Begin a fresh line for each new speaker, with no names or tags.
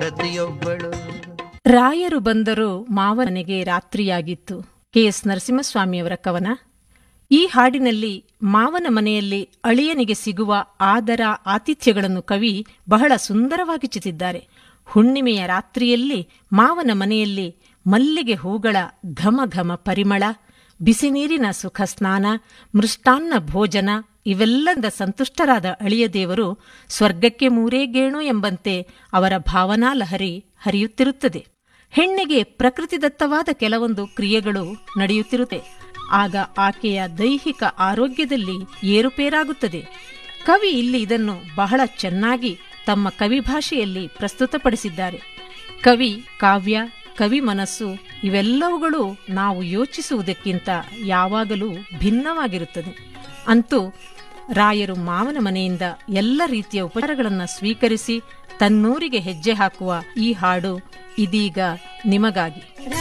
ಪ್ರತಿಯೊಬ್ಬಳು
ರಾಯರು ಬಂದರು ಮಾವನಿಗೆ ರಾತ್ರಿಯಾಗಿತ್ತು K S ನರಸಿಂಹಸ್ವಾಮಿಯವರ ಕವನ ಈ ಹಾಡಿನಲ್ಲಿ ಮಾವನ ಮನೆಯಲ್ಲಿ ಅಳಿಯನಿಗೆ ಸಿಗುವ ಆದರ ಆತಿಥ್ಯಗಳನ್ನು ಕವಿ ಬಹಳ ಸುಂದರವಾಗಿ ಚಿತಿದ್ದಾರೆ ಹುಣ್ಣಿಮೆಯ ರಾತ್ರಿಯಲ್ಲಿ ಮಾವನ ಮನೆಯಲ್ಲಿ ಮಲ್ಲಿಗೆ ಹೂಗಳ ಘಮ ಘಮ ಪರಿಮಳ ಬಿಸಿ ನೀರಿನ ಸುಖ ಸ್ನಾನ ಮೃಷ್ಟಾನ್ನ ಭೋಜನ ಇವೆಲ್ಲದ ಸಂತುಷ್ಟರಾದ ಅಳಿಯ ದೇವರು ಸ್ವರ್ಗಕ್ಕೆ ಮೂರೇ ಗೇಣು ಎಂಬಂತೆ ಅವರ ಭಾವನಾ ಲಹರಿ ಹರಿಯುತ್ತಿರುತ್ತದೆ ಹೆಣ್ಣಿಗೆ ಪ್ರಕೃತಿದತ್ತವಾದ ಕೆಲವೊಂದು ಕ್ರಿಯೆಗಳು ನಡೆಯುತ್ತಿರುತ್ತೆ ಆಗ ಆಕೆಯ ದೈಹಿಕ ಆರೋಗ್ಯದಲ್ಲಿ ಏರುಪೇರಾಗುತ್ತದೆ ಕವಿ ಇಲ್ಲಿ ಇದನ್ನು ಬಹಳ ಚೆನ್ನಾಗಿ ತಮ್ಮ ಕವಿ ಭಾಷೆಯಲ್ಲಿ ಪ್ರಸ್ತುತಪಡಿಸಿದ್ದಾರೆ ಕವಿ ಕಾವ್ಯ ಕವಿ ಮನಸ್ಸು ಇವೆಲ್ಲವುಗಳು ನಾವು ಯೋಚಿಸುವುದಕ್ಕಿಂತ ಯಾವಾಗಲೂ ಭಿನ್ನವಾಗಿರುತ್ತದೆ ಅಂತೂ ರಾಯರು ಮಾವನ ಮನೆಯಿಂದ ಎಲ್ಲ ರೀತಿಯ ಉಪಚಾರಗಳನ್ನು ಸ್ವೀಕರಿಸಿ ತನ್ನೂರಿಗೆ ಹೆಜ್ಜೆ ಹಾಕುವ ಈ ಹಾಡು ಇದೀಗ ನಿಮಗಾಗಿ